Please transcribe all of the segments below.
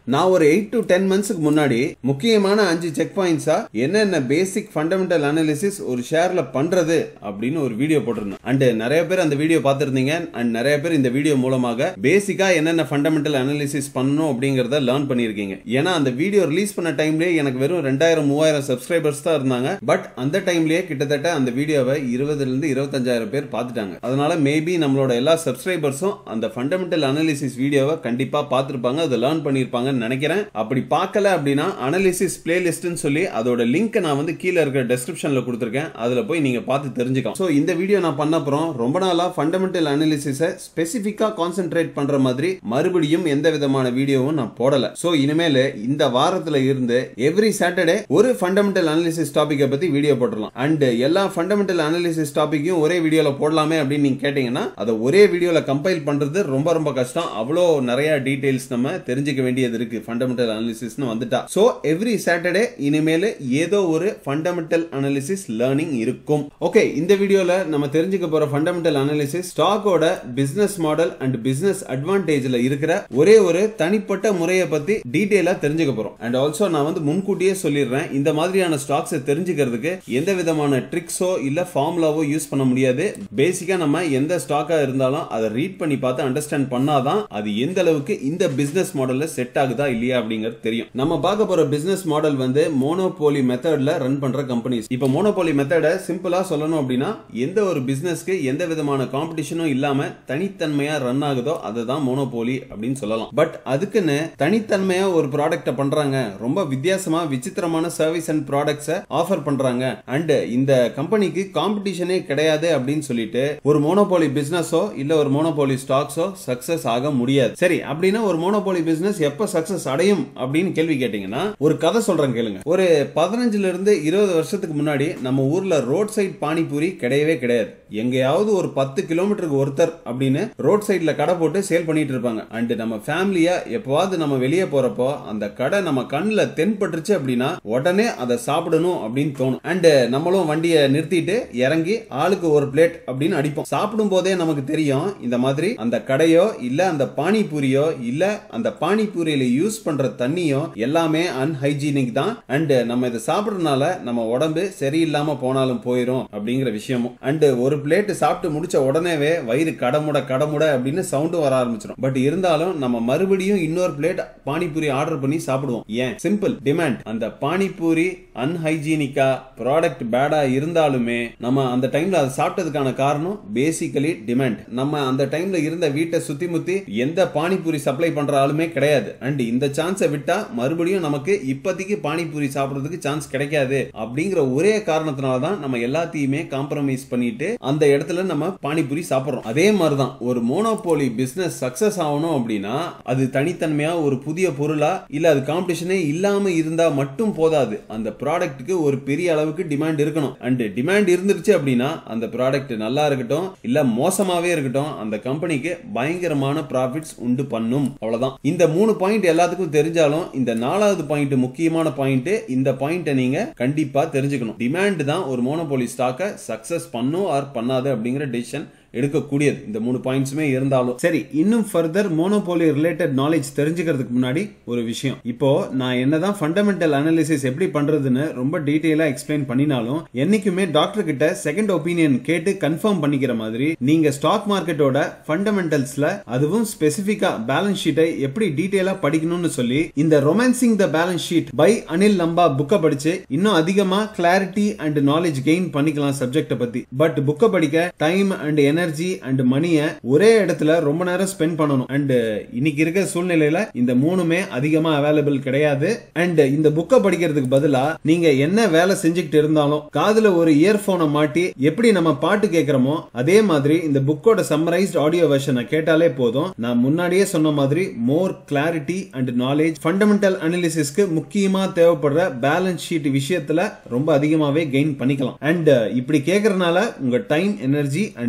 நான் ஒரு eight to ten மந்த்ஸ்க்கு முன்னாடி முக்கியமான அஞ்சு செக் பாயிண்ட்ஸா என்னென்ன பேசிக் ஃபண்டமெண்டல் அனாலிசிஸ் ஒரு ஷேர்ல பண்றது அப்படின்னு ஒரு வீடியோ போட்டிருந்தேன் அண்ட் நிறைய பேர் அந்த வீடியோ பார்த்திருந்தீங்க அண்ட் நிறைய பேர் இந்த வீடியோ மூலமாக பேசிக்கா என்னென்ன ஃபண்டமெண்டல் அனாலிசிஸ் பண்ணணும் அப்படிங்கறத லேர்ன் பண்ணிருக்கீங்க ஏன்னா அந்த வீடியோ ரிலீஸ் பண்ண டைம்லயே எனக்கு வெறும் ரெண்டாயிரம் மூவாயிரம் சப்ஸ்கிரைபர்ஸ் தான் இருந்தாங்க பட் அந்த டைம்லயே கிட்டத்தட்ட அந்த வீடியோவை இருபதுல இருந்து இருபத்தஞ்சாயிரம் பேர் பார்த்துட்டாங்க அதனால மேபி நம்மளோட எல்லா சப்ஸ்கிரைபர்ஸும் அந்த ஃபண்டமெண்டல் அனாலிசிஸ் வீடியோவை கண்டிப்பா பார்த்திருப்பாங்க அதை லேர்ன் பண்ணிருப்பாங்கன்னு நினைக்கிறேன் அப்படி பார்க்கல அப்படின்னா அனாலிசிஸ் பிளேலிஸ்ட்னு சொல்லி அதோட லிங்க் நான் வந்து கீழே இருக்கிற டெஸ்கிரிப்ஷன்ல கொடுத்துருக்கேன் அதுல போய் நீங்க பார்த்து தெரிஞ்சுக்கலாம் ஸோ இந்த வீடியோ நான் பண்ண அப்புறம் ரொம்ப நாளா ஃபண்டமெண்டல் அனாலிசிஸை ஸ்பெசிஃபிக்கா கான்சென்ட்ரேட் பண்ற மாதிரி மறுபடியும் எந்த விதமான வீடியோவும் நான் போடல ஸோ இனிமேல் இந்த வாரத்துல இருந்து எவ்ரி சாட்டர்டே ஒரு ஃபண்டமெண்டல் அனாலிசிஸ் டாபிக்கை பத்தி வீடியோ போட்டுடலாம் அண்ட் எல்லா ஃபண்டமெண்டல் அனாலிசிஸ் டாபிக்கையும் ஒரே வீடியோல போடலாமே அப்படின்னு நீங்க கேட்டீங்கன்னா அதை ஒரே வீடியோல கம்பைல் பண்றது ரொம்ப ரொம்ப கஷ்டம் அவ்வளோ நிறைய டீடைல்ஸ் நம்ம தெரிஞ்சுக்க வேண்டியது இருக்கு ஃபண்டமெண்டல் அனாலிசிஸ்னு வந்துட்டா ஸோ எவ்ரி சாட்டர்டே இனிமேல் ஏதோ ஒரு ஃபண்டமெண்டல் அனாலிசிஸ் லேர்னிங் இருக்கும் ஓகே இந்த வீடியோல நம்ம தெரிஞ்சுக்க போற ஃபண்டமெண்டல் அனாலிசிஸ் ஸ்டாக்கோட பிசினஸ் மாடல் அண்ட் பிசினஸ் அட்வான்டேஜ்ல இருக்கிற ஒரே ஒரு தனிப்பட்ட முறையை பத்தி டீடைலா தெரிஞ்சுக்க போறோம் அண்ட் ஆல்சோ நான் வந்து முன்கூட்டியே சொல்லிடுறேன் இந்த மாதிரியான ஸ்டாக்ஸ் தெரிஞ்சுக்கிறதுக்கு எந்த விதமான ட்ரிக்ஸோ இல்ல ஃபார்முலாவோ யூஸ் பண்ண முடியாது பேசிக்கா நம்ம எந்த ஸ்டாக்கா இருந்தாலும் அதை ரீட் பண்ணி பார்த்து அண்டர்ஸ்டாண்ட் பண்ணாதான் அது எந்த அளவுக்கு இந்த பிசினஸ் மாடல்ல செட் ஆகுதா இல்லையா அப்படிங்கிறது தெரியும் நம்ம பார்க்க போற பிசினஸ் மாடல் வந்து மோனோபோலி மெத்தட்ல ரன் பண்ற கம்பெனிஸ் இப்போ மோனோபோலி மெத்தடை சிம்பிளா சொல்லணும் அப்படின்னா எந்த ஒரு பிசினஸ்க்கு எந்த விதமான காம்படிஷனும் இல்லாம தனித்தன்மையா ரன் ஆகுதோ அதுதான் மோனோபோலி அப்படின்னு சொல்லலாம் பட் அதுக்குன்னு தனித்தன்மையா ஒரு ப்ராடக்ட பண்றாங்க ரொம்ப வித்தியாசமா விசித்திரமான சர்வீஸ் அண்ட் ப்ராடக்ட்ஸை ஆஃபர் பண்றாங்க அண்ட் இந்த கம்பெனிக்கு காம்படிஷனே கிடையாது அப்படின்னு சொல்லிட்டு ஒரு மோனோபோலி பிசினஸோ இல்ல ஒரு மோனோபோலி ஸ்டாக்ஸோ சக்சஸ் ஆக முடியாது சரி அப்படின்னா ஒரு மோனோபோலி பிசினஸ் எப்ப சக்சஸ் அடையும் அப்படின்னு கேள்வி கேட்டீங்கன்னா ஒரு கதை சொல்றேன் கேளுங்க ஒரு பதினஞ்சுல இருந்து இருபது வருஷத்துக்கு முன்னாடி நம்ம ஊர்ல ரோட் சைட் பானிபூரி கிடையவே கிடையாது எங்கேயாவது ஒரு பத்து கிலோமீட்டருக்கு ஒருத்தர் அப்படின்னு ரோட் சைட்ல கடை போட்டு சேல் பண்ணிட்டு இருப்பாங்க அண்ட் நம்ம ஃபேமிலியா எப்பவாவது நம்ம வெளியே போறப்போ அந்த கடை நம்ம கண்ணுல தென்பட்டுருச்சு அப்படின்னா உடனே அதை சாப்பிடணும் அப்படின்னு தோணும் அண்ட் நம்மளும் வண்டியை நிறுத்திட்டு இறங்கி ஆளுக்கு ஒரு பிளேட் அப்படின்னு அடிப்போம் சாப்பிடும் போதே நமக்கு தெரியும் இந்த மாதிரி அந்த கடையோ இல்ல அந்த பானிபூரியோ இல்ல அந்த பானிபூரியில யூஸ் பண்ற தண்ணியோ எல்லாமே அன்ஹைஜீனிக் தான் அண்ட் நம்ம இதை சாப்பிடுறதுனால நம்ம உடம்பு சரியில்லாம போனாலும் போயிரும் அப்படிங்கிற விஷயமும் அண்ட் ஒரு பிளேட் சாப்பிட்டு முடிச்ச உடனேவே வயிறு கடமுட கடமுட அப்படின்னு சவுண்டு வர ஆரம்பிச்சிடும் பட் இருந்தாலும் நம்ம மறுபடியும் இன்னொரு பிளேட் பானிபூரி ஆர்டர் பண்ணி சாப்பிடுவோம் ஏன் சிம்பிள் டிமாண்ட் அந்த பானிபூரி அன்ஹைஜீனிக்கா ப்ராடக்ட் பேடா இருந்தாலுமே நம்ம அந்த டைம்ல அதை சாப்பிட்டதுக்கான காரணம் பேசிக்கலி டிமாண்ட் நம்ம அந்த டைம்ல இருந்த வீட்டை சுத்தி முத்தி எந்த பானிபூரி சப்ளை பண்ற ஆளுமே கிடையாது அண்ட் இந்த சான்ஸை விட்டா மறுபடியும் நமக்கு இப்போதைக்கு பானிபூரி சாப்பிடுறதுக்கு சான்ஸ் கிடைக்காது அப்படிங்கிற ஒரே காரணத்தினால தான் நம்ம எல்லாத்தையுமே காம்ப்ரமைஸ் பண்ணிட்டு அந்த இடத்துல நம்ம பானிபூரி சாப்பிடுறோம் அதே மாதிரிதான் ஒரு மோனோபோலி பிசினஸ் சக்சஸ் ஆகணும் அப்படின்னா அது தனித்தன்மையா ஒரு புதிய பொருளா இல்ல அது காம்படிஷனே இல்லாம இருந்தா மட்டும் போதாது அந்த ப்ராடக்ட்டுக்கு ஒரு பெரிய அளவுக்கு டிமாண்ட் இருக்கணும் அண்ட் டிமாண்ட் இருந்துருச்சு அப்படின்னா அந்த ப்ராடக்ட் நல்லா இருக்கட்டும் இல்ல மோசமாவே இருக்கட்டும் அந்த கம்பெனிக்கு பயங்கரமான ப்ராஃபிட்ஸ் உண்டு பண்ணும் அவ்வளவுதான் இந்த மூணு பாயிண்ட் எல்லாத்துக்கும் தெரிஞ்சாலும் இந்த நாலாவது பாயிண்ட் முக்கியமான பாயிண்ட் இந்த பாயிண்ட்டை நீங்க கண்டிப்பா தெரிஞ்சுக்கணும் டிமாண்ட் தான் ஒரு மோனோபோலி ஸ்டாக்கை சக்சஸ் பண்ணும் ஆர் பண்ணாது அப்படிங்கிற டெசிஷன் எடுக்கக்கூடியது இந்த மூணு பாயிண்ட்ஸுமே இருந்தாலும் சரி இன்னும் ஃபர்தர் மோனோபோலி ரிலேட்டட் நாலேஜ் தெரிஞ்சுக்கிறதுக்கு முன்னாடி ஒரு விஷயம் இப்போ நான் என்னதான் ஃபண்டமெண்டல் அனாலிசிஸ் எப்படி பண்றதுன்னு ரொம்ப டீட்டெயிலா எக்ஸ்பிளைன் பண்ணினாலும் என்னைக்குமே டாக்டர் கிட்ட செகண்ட் ஒப்பீனியன் கேட்டு கன்ஃபார்ம் பண்ணிக்கிற மாதிரி நீங்க ஸ்டாக் மார்க்கெட்டோட ஃபண்டமெண்டல்ஸ்ல அதுவும் ஸ்பெசிபிக்கா பேலன்ஸ் ஷீட்டை எப்படி டீட்டெயிலா படிக்கணும்னு சொல்லி இந்த romancing the balance sheet by Anil Lamba புக்கை படிச்சு இன்னும் அதிகமா கிளாரிட்டி அண்ட் நாலேஜ் கெயின் பண்ணிக்கலாம் சப்ஜெக்ட பத்தி பட் புக்கை படிக்க டைம் அண்ட் எனர்ஜி அண்ட் மணியை ஒரே இடத்துல ரொம்ப நேரம் ஸ்பெண்ட் பண்ணணும் அண்ட் இன்னைக்கு இருக்க சூழ்நிலையில இந்த மூணுமே அதிகமா அவைலபிள் கிடையாது அண்ட் இந்த புக்கை படிக்கிறதுக்கு பதிலா நீங்க என்ன வேலை செஞ்சுக்கிட்டு இருந்தாலும் காதுல ஒரு இயர்போனை மாட்டி எப்படி நம்ம பாட்டு கேட்கிறோமோ அதே மாதிரி இந்த புக்கோட சம்மரைஸ்ட் ஆடியோ வெர்ஷனை கேட்டாலே போதும் நான் முன்னாடியே சொன்ன மாதிரி more clarity and knowledge fundamental அனாலிசிஸ்க்கு முக்கியமா தேவைப்படுற பேலன்ஸ் ஷீட் விஷயத்துல ரொம்ப அதிகமாவே கெயின் பண்ணிக்கலாம் அண்ட் இப்படி கேட்கறதுனால உங்க time energy and money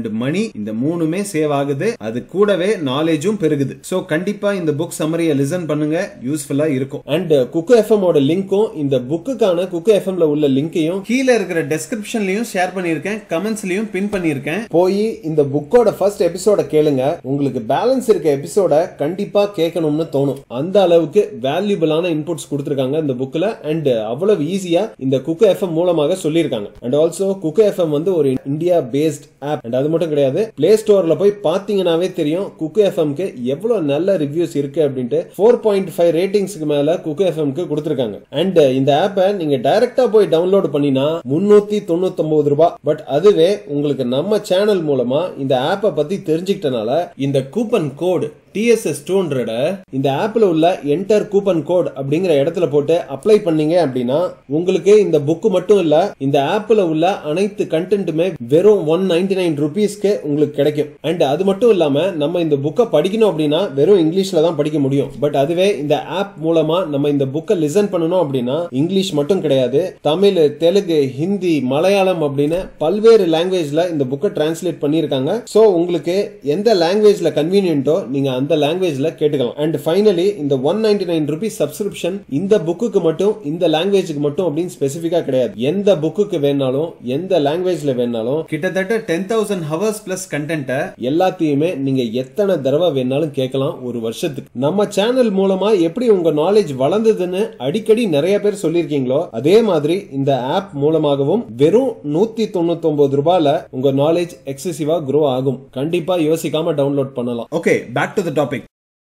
money இந்த மூணுமே சேவ் ஆகுது அது கூடவே நாலேஜும் பெருகுது சோ கண்டிப்பா இந்த புக் சம்மரியை லிசன் பண்ணுங்க யூஸ்ஃபுல்லா இருக்கும் அண்ட் குக்கு எஃப்எம் ஓட லிங்க்கும் இந்த புக்குக்கான குக்கு எஃப்எம்ல உள்ள லிங்கையும் கீழே இருக்கிற டெஸ்கிரிப்ஷன்லயும் ஷேர் பண்ணிருக்கேன் கமெண்ட்ஸ்லயும் பின் பண்ணிருக்கேன் போய் இந்த புக்கோட ஃபர்ஸ்ட் எபிசோட கேளுங்க உங்களுக்கு பேலன்ஸ் இருக்க எபிசோட கண்டிப்பா கேட்கணும்னு தோணும் அந்த அளவுக்கு வேல்யூபிளான இன்புட்ஸ் கொடுத்திருக்காங்க இந்த புக்ல அண்ட் அவ்வளவு ஈஸியா இந்த குக்கு எஃப்எம் மூலமாக சொல்லியிருக்காங்க அண்ட் ஆல்சோ குக்கு எஃப்எம் வந்து ஒரு இந்தியா பேஸ்ட் ஆப் அண்ட் அது மட்டும் கிடையாது பிளே ஸ்டோர்ல போய் பாத்தீங்கன்னாவே தெரியும் குக்கு எஃப்எம்க்கு எவ்வளவு நல்ல ரிவ்யூஸ் இருக்கு அப்படின்ட்டு ஃபோர் பாயிண்ட் ஃபைவ் ரேட்டிங்ஸ்க்கு மேல குக்கு எஃப்எம்க்கு கொடுத்திருக்காங்க அண்ட் இந்த ஆப்பை நீங்க டைரக்டா போய் டவுன்லோட் பண்ணினா முன்னூத்தி தொண்ணூத்தி ஒன்பது ரூபாய் பட் அதுவே உங்களுக்கு நம்ம சேனல் மூலமா இந்த ஆப்பை பத்தி தெரிஞ்சுக்கிட்டனால இந்த coupon code D S S two hundred இந்த ஆப்ல உள்ள என்டர் கூப்பன் கோட் அப்படிங்கிற இடத்துல போட்டு அப்ளை பண்ணீங்க அப்படின்னா உங்களுக்கு இந்த புக் மட்டும் இல்ல இந்த ஆப்ல உள்ள அனைத்து கண்டென்ட்டுமே வெறும் ஒன் நைன்டி நைன் ருபீஸ்க்கு உங்களுக்கு கிடைக்கும் அண்ட் அது மட்டும் இல்லாம நம்ம இந்த புக்கை படிக்கணும் அப்படின்னா வெறும் இங்கிலீஷ்ல தான் படிக்க முடியும் பட் அதுவே இந்த ஆப் மூலமா நம்ம இந்த புக்கை லிசன் பண்ணணும் அப்படின்னா இங்கிலீஷ் மட்டும் கிடையாது தமிழ் தெலுங்கு ஹிந்தி மலையாளம் அப்படின்னு பல்வேறு லாங்குவேஜ்ல இந்த புக்கை டிரான்ஸ்லேட் பண்ணியிருக்காங்க சோ உங்களுக்கு எந்த லாங்குவேஜ்ல கன்வீனியன்ட்டோ நீங்க அந்த லாங்குவேஜ்ல கேட்டுக்கலாம் அண்ட் ஃபைனலி இந்த one ninety nine rupees subscription இந்த புக்குக்கு மட்டும் இந்த லாங்குவேஜுக்கு மட்டும் அப்படின்னு ஸ்பெசிபிக்கா கிடையாது எந்த புக்குக்கு வேணாலும் எந்த லாங்குவேஜ்ல வேணாலும் கிட்டத்தட்ட டென் தௌசண்ட் ஹவர்ஸ் பிளஸ் கண்டென்ட்டை எல்லாத்தையுமே நீங்க எத்தனை தடவை வேணாலும் கேட்கலாம் ஒரு வருஷத்துக்கு நம்ம சேனல் மூலமா எப்படி உங்க நாலேஜ் வளர்ந்ததுன்னு அடிக்கடி நிறைய பேர் சொல்லியிருக்கீங்களோ அதே மாதிரி இந்த ஆப் மூலமாகவும் வெறும் நூத்தி தொண்ணூத்தி ஒன்பது ரூபாயில உங்க நாலேஜ் எக்ஸசிவா க்ரோ ஆகும் கண்டிப்பா யோசிக்காம டவுன்லோட் பண்ணலாம் okay back to the topic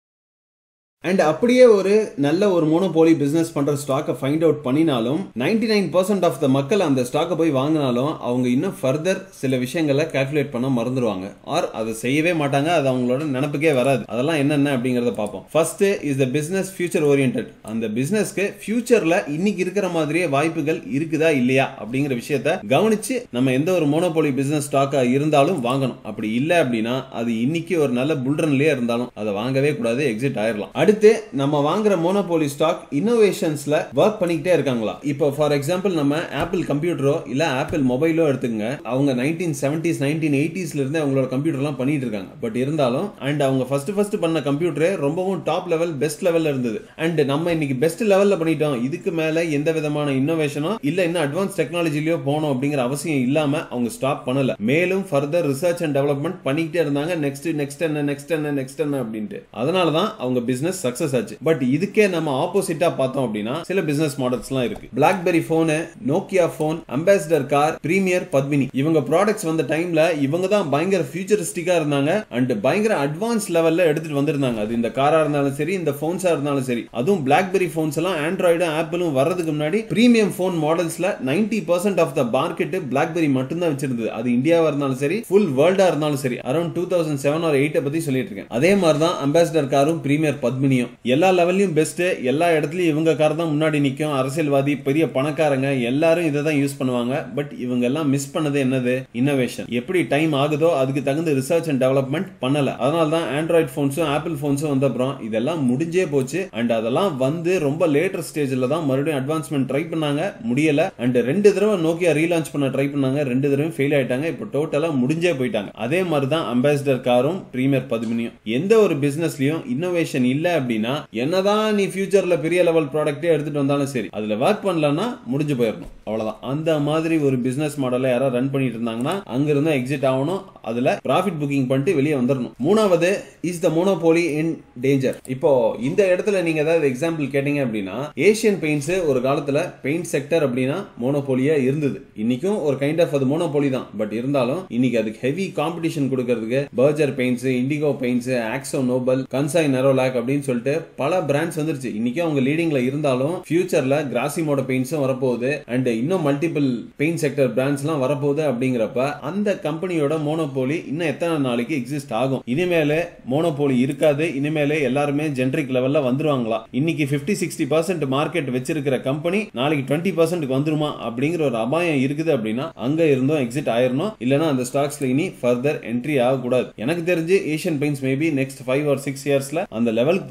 and அப்படியே ஒரு நல்ல ஒரு மோனோபோலி பிசினஸ் பண்ற ஸ்டாக்கை ஃபைண்ட் அவுட் பண்ணினாலும் ninety nine percent of the மக்கள் அந்த ஸ்டாக்கை போய் வாங்கினாலும் அவங்க இன்னும் ஃபர்தர் சில விஷயங்களை கால்குலேட் பண்ண மறந்துடுவாங்க ஆர் அதை செய்யவே மாட்டாங்க அது அவங்களோட நினப்புக்கே வராது அதெல்லாம் என்னென்ன அப்படிங்கறத பார்ப்போம் first is the business future orient அந்த பிசினஸ்க்கு ஃபியூச்சர்ல இன்னைக்கு இருக்கிற மாதிரியே வாய்ப்புகள் இருக்குதா இல்லையா அப்படிங்கிற விஷயத்த கவனிச்சு நம்ம எந்த ஒரு மோனோபோலி பிசினஸ் ஸ்டாக்கா இருந்தாலும் வாங்கணும் அப்படி இல்லை அப்படின்னா அது இன்னைக்கு ஒரு நல்ல புல்ரன்லயே இருந்தாலும் அதை வாங்கவே கூடாது எக்ஸிட் ஆயிரலாம் அடுத்து நம்ம வாங்குற மோனோபோலி ஸ்டாக் இன்னோவேஷன்ஸ்ல ஒர்க் பண்ணிக்கிட்டே இருக்காங்களா இப்போ ஃபார் எக்ஸாம்பிள் நம்ம ஆப்பிள் கம்ப்யூட்டரோ இல்ல ஆப்பிள் மொபைலோ எடுத்துக்கங்க அவங்க நைன்டீன் செவன்டிஸ் நைன்டீன் எயிட்டிஸ்ல இருந்து அவங்களோட கம்ப்யூட்டர்லாம் பண்ணிட்டு இருக்காங்க பட் இருந்தாலும் அண்ட் அவங்க ஃபர்ஸ்ட் ஃபர்ஸ்ட் பண்ண கம்ப்யூட்டரே ரொம்பவும் டாப் லெவல் பெஸ்ட் லெவல்ல இருந்தது அண்ட் நம்ம இன்னைக்கு பெஸ்ட் லெவல்ல பண்ணிட்டோம் இதுக்கு மேல எந்த விதமான இன்னோவேஷனோ இல்ல இன்னும் அட்வான்ஸ் டெக்னாலஜிலயோ போகணும் அப்படிங்கிற அவசியம் இல்லாம அவங்க ஸ்டாப் பண்ணல மேலும் ஃபர்தர் ரிசர்ச் அண்ட் டெவலப்மெண்ட் பண்ணிக்கிட்டே இருந்தாங்க நெக்ஸ்ட் நெக்ஸ்ட் என்ன நெக்ஸ்ட் என்ன நெக்ஸ்ட் என்ன அப்படின்ட்டு அதனால தான் அவங்க பிசினஸ் சக்சஸ் ஆச்சு பட் இதுக்கே நம்ம ஆப்போசிட்டா பார்த்தோம் அப்படின்னா சில பிசினஸ் மாடல்ஸ்லாம் இருக்கு BlackBerry phone Nokia phone Ambassador car Premier Padmini இவங்க ப்ராடக்ட்ஸ் வந்த டைம்ல இவங்க தான் பயங்கர ஃபியூச்சரிஸ்டிக்கா இருந்தாங்க அண்ட் பயங்கர அட்வான்ஸ் லெவல்ல எடுத்துட்டு வந்திருந்தாங்க அது இந்த காரா இருந்தாலும் சரி இந்த போன்ஸா இருந்தாலும் சரி அதுவும் பிளாக்பெரி போன்ஸ் எல்லாம் ஆண்ட்ராய்டும் ஆப்பிளும் வர்றதுக்கு முன்னாடி பிரீமியம் போன் மாடல்ஸ்ல ninety percent of the market BlackBerry மட்டும் தான் வச்சிருந்தது அது இந்தியாவா இருந்தாலும் சரி ஃபுல் வேர்ல்டா இருந்தாலும் சரி around two thousand seven or எயிட்ட பத்தி சொல்லிட்டு இருக்கேன் அதே மாதிரி தான் அம்பாசிடர் காரும் பிரீமியர் பத்மினியும் எல்லா லெவல்லையும் பெஸ்ட் எல்லா இடத்துலயும் இவங்க கார் தான் முன்னாடி நிற்கும் அரசியல்வாதி பெரிய பணக்காரங்க எல்லாரும் இதை தான் யூஸ் பண்ணுவாங்க பட் இவங்க எல்லாம் மிஸ் பண்ணது என்னது இன்னோவேஷன் எப்படி டைம் ஆகுதோ அதுக்கு தகுந்த ரிசர்ச் அண்ட் டெவலப்மெண்ட் பண்ணல அதனால தான் ஆண்ட்ராய்ட் போன்ஸும் ஆப்பிள் போன்ஸும் வந்த அப்புறம் இதெல்லாம் முடிஞ்சே போச்சு அண்ட் அதெல்லாம் வந்து ரொம்ப லேட்டர் ஸ்டேஜ்ல தான் மறுபடியும் அட்வான்ஸ்மெண்ட் ட்ரை பண்ணாங்க முடியல அண்ட் ரெண்டு தடவை நோக்கியா ரீலான்ச் பண்ண ட்ரை பண்ணாங்க ரெண்டு தடவை ஃபெயில் ஆயிட்டாங்க இப்போ டோட்டலா முடிஞ்சே போயிட்டாங்க அதே மாதிரி தான் அம்பாசிடர் காரும் பிரீமியர் பத்மினியும் எந்த ஒரு பிசினஸ்லயும் இன்னோவேஷன் இல்ல அப்படின்னா என்னதான் நீ ஃபியூச்சர்ல பெரிய லெவல் ப்ராடக்ட்டே எடுத்துட்டு வந்தாலும் சரி அதுல ஒர்க் பண்ணலன்னா முடிஞ்சு போயிடணும் அவ்வளவுதான் அந்த மாதிரி ஒரு பிசினஸ் மாடலை யாராவது ரன் பண்ணிட்டு இருந்தாங்கன்னா அங்க இருந்து எக்ஸிட் ஆகணும் அதுல ப்ராஃபிட் புக்கிங் பண்ணிட்டு வெளியே வந்துடணும் மூணாவது is the monopoly in danger இப்போ இந்த இடத்துல நீங்க ஏதாவது எக்ஸாம்பிள் கேட்டீங்க அப்படின்னா ஏசியன் பெயிண்ட்ஸ் ஒரு காலத்துல பெயிண்ட் செக்டர் அப்படின்னா மோனோபோலியா இருந்தது இன்னைக்கும் ஒரு கைண்ட் ஆஃப் அது மோனோபோலி தான் பட் இருந்தாலும் இன்னைக்கு அதுக்கு ஹெவி காம்படிஷன் கொடுக்கறதுக்கு Berger paints Indigo paints Akzo Nobel Kansai Nerolac அப்படின்னு சொல்லிட்டு பல பிராண்ட்ஸ் வந்துருச்சு இன்னைக்கும் அவங்க லீடிங்ல இருந்தாலும் ஃபியூச்சர்ல கிராசிமோட பெயிண்ட்ஸும் வரப்போகுது அண்ட் இன்னும் மல்டிபிள் பெயிண்ட் செக்டர் பிராண்ட்ஸ் எல்லாம் வரப்போகுது அப்படிங்கிறப்ப அந்த கம்பெனியோட மோனோபோலி இன்னும் எத்தனை நாளைக்கு எக்ஸிஸ்ட் ஆகும் இனிமேல மோனோபோலி இருக்காது இனிமேலே எல்லாருமே ஜென்ரிக் லெவல்ல வந்துருவாங்களா இன்னைக்கு பிப்டி சிக்ஸ்டி பர்சன்ட் மார்க்கெட் வச்சிருக்கிற கம்பெனி நாளைக்கு டுவெண்ட்டி பர்சன்ட் வந்துருமா அப்படிங்கிற ஒரு அபாயம் இருக்குது அப்படின்னா அங்க இருந்தும் எக்ஸிட் ஆயிரணும் இல்லனா அந்த ஸ்டாக்ஸ்ல இனி ஃபர்தர் என்ட்ரி ஆகக்கூடாது எனக்கு தெரிஞ்சு Asian paints maybe next five or six இயர்ஸ்ல அந்த லெவலுக்கு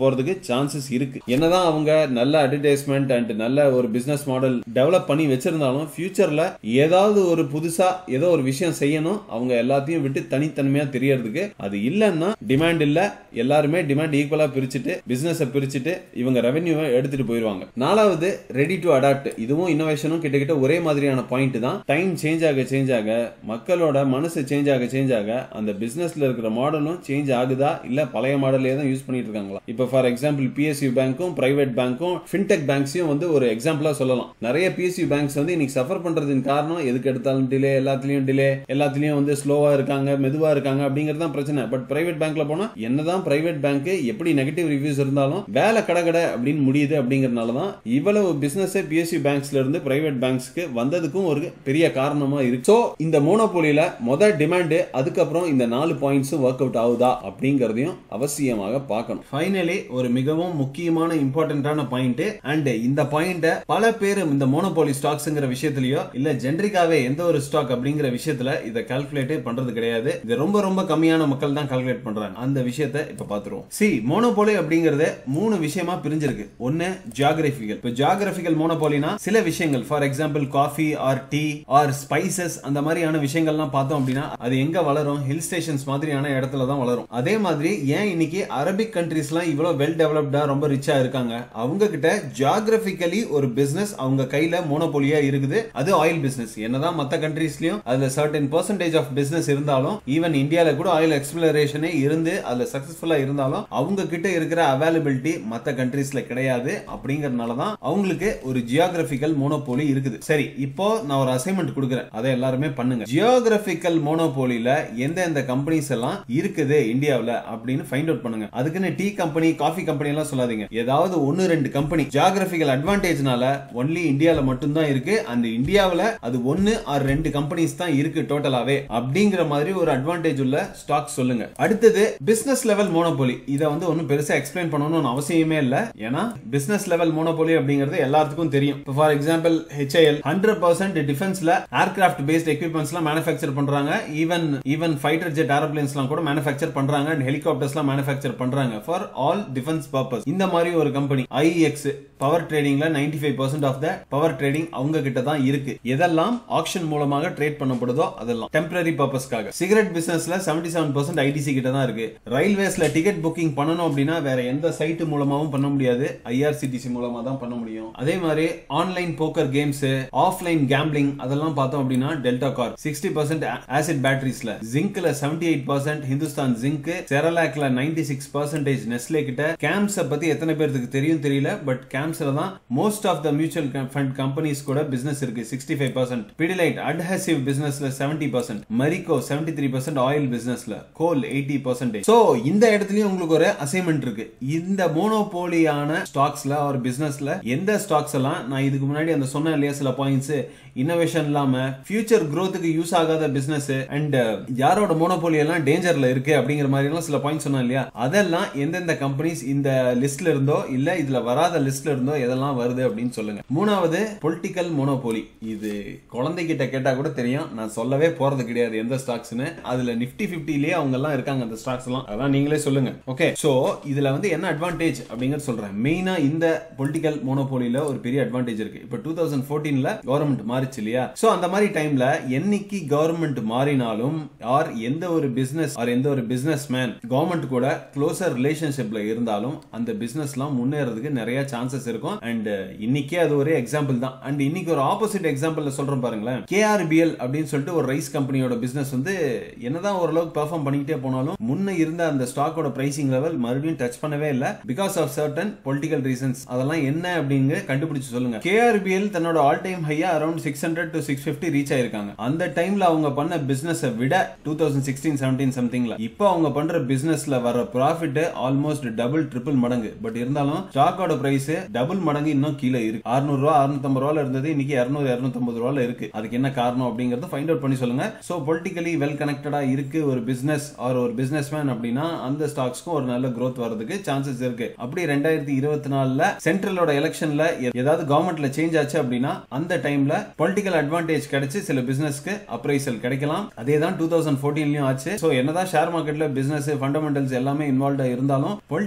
போறதுக்கு சான்சஸ் இருக்கு என்னதான் அவங்க நல்ல அட்வர்டைஸ்மெண்ட் அண்ட் நல்ல ஒரு பிசினஸ் மாடல் டெவலப் பண்ணி வச்சிருந்தாலும் ஃபியூச்சர்ல ஏதாவது ஒரு புதுசா ஏதோ ஒரு விஷயம் செய்யணும் அவங்க எல்லாத்தையும் விட்டு தனித்தன்மையா தெரியறதுக்கு அது இல்லைன்னா டிமாண்ட் இல்ல எல்லாருமே டிமாண்ட் ஈக்குவலா பிரிச்சுட்டு பிசினஸ் பிரிச்சுட்டு இவங்க ரெவென்யூவை எடுத்துட்டு போயிருவாங்க நாலாவது ரெடி டு அடாப்ட் இதுவும் இன்னோவேஷனும் கிட்டத்தட்ட ஒரே மாதிரியான பாயிண்ட் தான் டைம் சேஞ்ச் ஆக சேஞ்ச் ஆக மக்களோட மனசு சேஞ்ச் ஆக சேஞ்ச் ஆக அந்த பிசினஸ்ல இருக்கிற மாடலும் சேஞ்ச் ஆகுதா இல்ல பழைய மாடலே தான் யூஸ் பண்ணிட்டு இருக்காங்களா இப்ப ஃபார் எக்ஸாம்பிள் பிஎஸ்யூ பேங்க்கும் பிரைவேட் பேங்க்கும் ஃபின்டெக் பேங்க்ஸையும் வந்து ஒரு எக்ஸாம்பிளா சொல்லலாம் நிறைய பிஎஸ்யூ பேங்க்ஸ் வந்து இன்னைக்கு சஃபர் பண்றதுக்கு காரணம் எதுக்கு எடுத்தாலும் டிலே எல்லாத்துலயும் டிலே எல்லாத்துலயும் வந்து ஸ்லோவா இருக்காங்க மெதுவா இருக்காங்க அப்படிங்கிறது தான் பிரச்சனை பட் பிரைவேட் பேங்க்ல போனா என்னதான் பிரைவேட் பேங்க் எப்படி நெகட்டிவ் ரிவ்யூஸ் இருந்தாலும் வேலை கடை கடை அப்படின்னு முடியுது அப்படிங்கறதுனால தான் இவ்வளவு பிசினஸ் பிஎஸ்சி பேங்க்ஸ்ல இருந்து பிரைவேட் பேங்க்ஸ்க்கு வந்ததுக்கும் ஒரு பெரிய காரணமா இருக்கு ஸோ இந்த மோனோபோலியில மொத டிமாண்ட் அதுக்கப்புறம் இந்த நாலு பாயிண்ட்ஸும் ஒர்க் அவுட் ஆகுதா அப்படிங்கறதையும் அவசியமாக பார்க்கணும் ஃபைனலி ஒரு மிகவும் முக்கியமான இம்பார்ட்டன்டான பாயிண்ட் அண்ட் இந்த பாயிண்ட பல பேர் இந்த மோனோபோலி ஸ்டாக்ஸ்ங்கிற விஷயத்திலயோ இல்ல ஜென்ரிக்காவே எந்த ஒரு ஸ்டாக் அப்படிங்கிற விஷயத்துல இதை கால்குலேட்டே பண்றது கிடையாது இது ரொம்ப ரொம்ப கம்மியான மக்கள் தான் கால்குலேட் பண்றாங்க அந்த விஷயத்தை இப்ப பாத்துருவோம் சி மோனோபோலி அப்படிங்கறது மூணு விஷயமா பிரிஞ்சிருக்கு ஒன்னு ஜியாகிரபிகல் இப்போ ஜியாகிரபிகல் மோனோபோலினா சில விஷயங்கள் for example coffee or tea or spices அந்த மாதிரியான விஷயங்கள்லாம் பார்த்தோம் அப்படின்னா அது எங்க வளரும் ஹில் ஸ்டேஷன்ஸ் மாதிரியான இடத்துல தான் வளரும் அதே மாதிரி ஏன் இன்னைக்கு அரபிக் கண்ட்ரீஸ்லாம் இவ்வளவு வெல் டெவலப்டா ரொம்ப ரிச்சா இருக்காங்க அவங்க கிட்ட ஜியாகிரபிக்கலி ஒரு பிசினஸ் அவங்க கையில மோனோபோலியா இருக்குது அது ஆயில் பிசினஸ் என்னதான் மத்த கண்ட்ரீஸ்லயும் அதுல சர்டன் பர்சன்டேஜ் ஆஃப் பிசினஸ் இருந்தாலும் ஈவன் இந்தியால கூட ஆயில் எக்ஸ்பிளரேஷனே இருந்து அதுல சக்சஸ்ஃபுல்லா இருந்தாலும் அவங்க கிட்ட இருக்கிற அவைலபிலிட்டி மத்த கண்ட்ரீஸ்ல கிடையாது அப்படிங்கறதுனால தான் அவங்களுக்கு ஒரு ஜியோகிராபிக்கல் மோனோபோலி இருக்குது சரி இப்போ நான் ஒரு அசைன்மெண்ட் கொடுக்குறேன் அதை எல்லாருமே பண்ணுங்க ஜியோகிராபிக்கல் மோனோபோலியில எந்தெந்த கம்பெனிஸ் எல்லாம் இருக்குது இந்தியாவுல அப்படின்னு ஃபைண்ட் அவுட் பண்ணுங்க அதுக்குன்னு டீ கம்பெனி காஃபி கம்பெனி எல்லாம் சொல்லாதீங்க ஏதாவது ஒன்னு ரெண்டு கம்பெனி ஜியோகிராபிக்கல் அட்வான்டேஜ்னால ஒன்லி இந்தியால மட்டும்தான் இருக்கு அந்த இந்தியாவுல அது ஒன்னு ஆர் ரெண்டு கம்பெனிஸ் தான் இருக்கு டோட்டலாவே அப்படிங்கிற மாதிரி ஒரு அட்வான்டேஜ் உள்ள ஸ்டாக் சொல்லுங்க அடுத்தது பிசினஸ் லெவல் மோனோபோலி இதை வந்து ஒன்னும் பெருசா எக்ஸ்பிளைன் பண்ணணும்னு அவசியமே இல்ல ஏன்னா பிசினஸ் லெவல் மோனோபோலி அப்படிங்கிறது எல்லாத்துக்கும் தெரியும் for example HIL hundred percent டிஃபென்ஸ்ல ஏர்கிராஃப்ட் பேஸ்ட் எக்யூப்மெண்ட்ஸ் எல்லாம் மேனுஃபேக்சர் பண்றாங்க even even fighter jet aeroplanes எல்லாம் கூட மேனுஃபேக்சர் பண்றாங்க அண்ட் ஹெலிகாப்டர்ஸ் எல்லாம் மேனுஃபேக்சர் பண்றாங்க ஃபார் ஆல் டிஃபென்ஸ் பர்பஸ் இந்த மாதிரி ஒரு கம்பெனி ஐஎக்ஸ் பவர் ட்ரேடிங்ல ninety five percent of the power trading அவங்க கிட்ட தான் இருக்கு எதெல்லாம் ஆக்ஷன் மூலமாக ட்ரேட் பண்ணப்படுதோ அதெல்லாம் டெம்பரரி பர்பஸ்க்காக சிகரெட் பிசினஸ்ல செவன்டி செவன் பர்சன்ட் ஐடிசி கிட்ட தான் இருக்கு ரயில்வேஸ்ல டிக்கெட் புக்கிங் பண்ணணும் அப்படின்னா வேற எந்த சைட் மூலமாவும் பண்ண முடியாது ஐஆர்சிடிசி மூலமா தான் பண்ண முடியும் அதே மாதிரி online poker games offline gambling அதெல்லாம் பார்த்தோம் அப்படின்னா Delta Corp sixty percent acid பேட்டரிஸ்ல ஜிங்க்ல seventy eight percent Hindustan zinc செரலாக்ல நைன்டி சிக்ஸ் பர்சன்டேஜ் நெஸ்லே கிட்ட கேம்ஸ பத்தி எத்தனை பேருக்கு தெரியும் தெரியல பட் கேம்ஸ்ல தான் most of the mutual fund companies கூட பிசினஸ் இருக்கு sixty five percent Pidilite adhesive பிசினஸ்ல seventy percent Marico seventy three percent oil பிசினஸ்ல கோல் எயிட்டி பர்சன்டேஜ் சோ இந்த இடத்துலயும் உங்களுக்கு ஒரு அசைன்மெண்ட் இருக்கு இந்த மோனோபோலியான ஸ்டாக்ஸ்ல ஒரு பிசினஸ்ல எந்த ஸ்டாக்ஸ் எல்லாம் நான் இதுக்கு முன்னாடி அந்த சொன்ன இல்லையா சில பாயிண்ட்ஸ் இன்னோவேஷன் இல்லாம ஃபியூச்சர் growthக்கு யூஸ் ஆகாத பிசினஸ் அண்ட் யாரோட மோனோபோலி எல்லாம் டேஞ்சர்ல இருக்கு அப்படிங்கிற மாதிரி எல்லாம் சில பாயிண்ட் சொன்னேன் இல்லையா அதெல்லாம் எந்தெந்த கம்பெனிஸ் இந்த லிஸ்ட்ல இருந்தோ இல்ல இதுல வராத லிஸ்ட்ல இருந்தோ எதெல்லாம் வருது அப்படின்னு சொல்லுங்க மூணாவது பொலிட்டிக்கல் மோனோபோலி இது குழந்தைகிட்ட கேட்டா கூட தெரியும் நான் சொல்லவே போறது கிடையாது எந்த ஸ்டாக்ஸ்னு அதுல நிப்டி பிப்டிலேயே அவங்க எல்லாம் இருக்காங்க அந்த ஸ்டாக்ஸ் எல்லாம் அதான் நீங்களே சொல்லுங்க ஓகே சோ இதுல வந்து என்ன அட்வான்டேஜ் அப்படிங்கறது சொல்றேன் மெயினா இந்த பொலிட்டிக்கல் மோனோபோலியில ஒரு பெரிய அட்வான்டேஜ் இருக்கு இப்போ டூ தௌசண்ட் ஃபோர்டீன்ல கவர்மெண்ட் மாறிச்சு இல்லையா சோ அந்த மாதிரி டைம்ல என்னைக்கு கவர்மெண்ட் மாறினாலும் ஆர் எந்த ஒரு பிசினஸ் ஆர் எந்த ஒரு பிசினஸ் மேன் கவர்மெண்ட் கூட க்ளோசர் ரிலேஷன்ஷிப்ல இருந்தாலும் அந்த பிசினஸ்லாம் முன்னேறதுக்கு நிறைய சான்சஸ் இருக்கும் அண்ட் இன்னைக்கே அது ஒரு எக்ஸாம்பிள் தான் அண்ட் இன்னைக்கு ஒரு ஆப்போசிட் எக்ஸாம்பிள்ல சொல்றேன் பாருங்களேன் கேஆர்பிஎல் அப்படின்னு சொல்லிட்டு ஒரு ரைஸ் கம்பெனியோட பிசினஸ் வந்து என்னதான் ஓரளவுக்கு பெர்ஃபார்ம் பண்ணிக்கிட்டே போனாலும் முன்ன இருந்த அந்த ஸ்டாக்கோட பிரைசிங் லெவல் மறுபடியும் டச் பண்ணவே இல்லை because of certain political reasons அதெல்லாம் என்ன அப்படிங்க கண்டுபிடிச்சு சொல்லுங்க கேஆர்பிஎல் தன்னோட ஆல் டைம் ஹையா around six hundred to six fifty reach ஆயிருக்காங்க அந்த டைம்ல அவங்க பண்ண பிசினஸ் விட டூ தௌசண்ட் சிக்ஸ்டீன் செவன்டீன் சம்திங்ல இப்போ அவங்க பண்ற பிசினஸ்ல வர ப்ராஃபிட் ஆல்மோஸ்ட் டபுள் ட்ரிபிள் மடங்கு பட் இருந்தாலும் ஸ்டாக்கோட பிரைஸ் டபுள் மடங்கு இன்னும் கீழே இருக்கு அறுநூறு ரூபா அறுநூத்தம்பது ரூபால இருந்தது இன்னைக்கு இருநூறு இருநூத்தம்பது ரூபால இருக்கு அதுக்கு என்ன காரணம் அப்படிங்கறத ஃபைண்ட் அவுட் பண்ணி சொல்லுங்க சோ பொலிட்டிக்கலி வெல் கனெக்டடா இருக்கு ஒரு பிசினஸ் ஆர் ஒரு பிசினஸ் மேன் அப்படின்னா அந்த ஸ்டாக்ஸ்க்கும் ஒரு நல்ல growth வரதுக்கு சான்சஸ் இருக்கு அப்படி ரெண்டாயிரத்தி இருபத்தி நாலுல சென்ட்ரலோட எலெக்ஷன்ல ஏதாவது கவர்மெண்ட்ல சேஞ்ச் ஆச்சு அப்படின்னா அந்த டைம்ல பொலிட்டிக்கல் அட்வான்டேஜ் கிடைச்சு சில பிசினஸ்க்கு அப்ரைசல் கிடைக்கலாம் அதே தான் டூ தௌசண்ட் ஃபோர்டீன்லயும் ஆச்சு சோ என்னதான் ஷேர் மார்க்கெட்ல பிசினஸ் ஃபண்டமெண்டல்ஸ் எல்லாமே இன்வால்வ்டா இருந்தாலும் பொலிட்டிக்கல்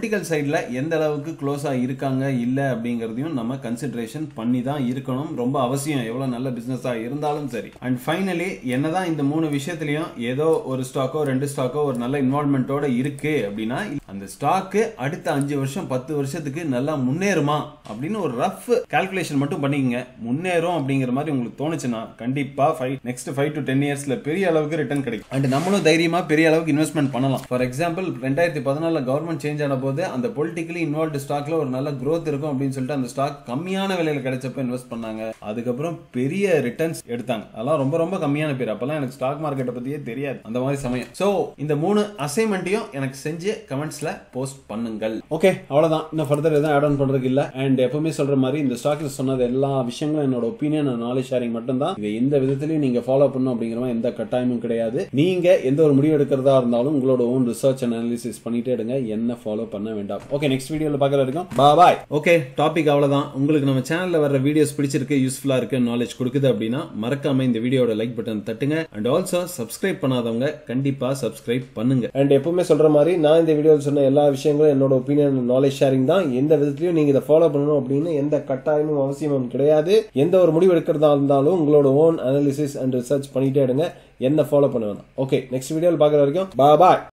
பொலிட்டிக்கல் சைடில் எந்த அளவுக்கு க்ளோஸாக இருக்காங்க இல்லை அப்படிங்கிறதையும் நம்ம கன்சிடரேஷன் பண்ணி தான் இருக்கணும் ரொம்ப அவசியம் எவ்வளோ நல்ல பிஸ்னஸாக இருந்தாலும் சரி அண்ட் ஃபைனலி என்னதான் இந்த மூணு விஷயத்துலையும் ஏதோ ஒரு ஸ்டாக்கோ ரெண்டு ஸ்டாக்கோ ஒரு நல்ல இன்வால்மெண்ட்டோட இருக்கு அப்படின்னா அந்த ஸ்டாக்கு அடுத்த அஞ்சு வருஷம் பத்து வருஷத்துக்கு நல்லா முன்னேறுமா அப்படின்னு ஒரு ரஃப் கால்குலேஷன் மட்டும் பண்ணிக்கங்க முன்னேறும் அப்படிங்கிற மாதிரி உங்களுக்கு தோணுச்சுன்னா கண்டிப்பா five next five to ten இயர்ஸ்ல பெரிய அளவுக்கு ரிட்டர்ன் கிடைக்கும் அண்ட் நம்மளும் தைரியமா பெரிய அளவுக்கு இன்வெஸ்ட்மெண்ட் பண்ணலாம் ஃபார் எக்ஸாம்பிள் ரெண்டாயிரத்தி பதினாலுல கவர்மெண்ட் சேஞ்ச் ஆன போது அந்த பொலிட்டிக்கலி இன்வால்வ்டு ஸ்டாக்ல ஒரு நல்ல growth இருக்கும் அப்படின்னு சொல்லிட்டு அந்த ஸ்டாக் கம்மியான விலையில கிடைச்சப்ப இன்வெஸ்ட் பண்ணாங்க அதுக்கப்புறம் பெரிய ரிட்டர்ன்ஸ் எடுத்தாங்க அதெல்லாம் ரொம்ப ரொம்ப கம்மியான பேர் அப்பெல்லாம் எனக்கு ஸ்டாக் மார்க்கெட்டை பத்தியே தெரியாது அந்த மாதிரி சமயம் சோ இந்த மூணு அசைன்மெண்ட்டையும் எனக்கு செஞ்சு கமெண்ட்ஸ்ல போஸ்ட் பண்ணுங்கள் ஓகே அவ்வளவுதான் இன்னும் ஃபர்தர் எதுவும் ஆட் ஆன் பண்றதுக்கு இல்ல அண்ட் எப்பவுமே சொல்ற மாதிரி இந்த ஸ்டாக்ல சொன்னது எல்லா விஷயங்களும் என்னோட ஒப்பீனியன் நாலேஜ் ஷேரிங் மட்டும் தான் இதை எந்த விதத்திலையும் நீங்க ஃபாலோ பண்ணும் அப்படிங்கிற மாதிரி எந்த கட்டாயமும் கிடையாது நீங்க எந்த ஒரு முடிவு எடுக்கிறதா இருந்தாலும் உங்களோட ஓன் ரிசர்ச் அண்ட் அனாலிசிஸ் பண்ணிட்டே எடுங்க என்ன ஃபாலோ பண்ண வேண்டாம் ஓகே நெக்ஸ்ட் வீடியோல பார்க்கற வரைக்கும் பாய் ஓகே டாபிக் அவ்வளவுதான் உங்களுக்கு நம்ம சேனல்ல வர வீடியோஸ் பிடிச்சிருக்கு யூஸ்ஃபுல்லா இருக்கு நாலேஜ் கொடுக்குது அப்படின்னா மறக்காம இந்த வீடியோட லைக் பட்டன் தட்டுங்க அண்ட் ஆல்சோ சப்ஸ்கிரைப் பண்ணாதவங்க கண்டிப்பா சப்ஸ்கிரைப் பண்ணுங்க அண்ட் எப்பவுமே சொல்ற மாதிரி நான் இந்த வீடியோவில் சொன்ன எல்லா விஷயங்களும் என்னோட ஒப்பீனியன் நாலேஜ் ஷேரிங் தான் எந்த விதத்திலையும் நீங்க இதை ஃபாலோ பண்ணணும் அப்படின்னு எந்த கட்டாயமும் அவசியமும் கிடையாது எந்த ஒரு முடிவு எடுக்கிறதா இருந்தாலும் உங்களோட ஓன் அனாலிசிஸ் அண்ட் ரிசர்ச் பண்ணிட்டே எடுங்க என்ன ஃபாலோ பண்ண வேணாம் ஓகே நெக்ஸ்ட் வீடியோவில் பார்க்குற வரைக்கும் பாய்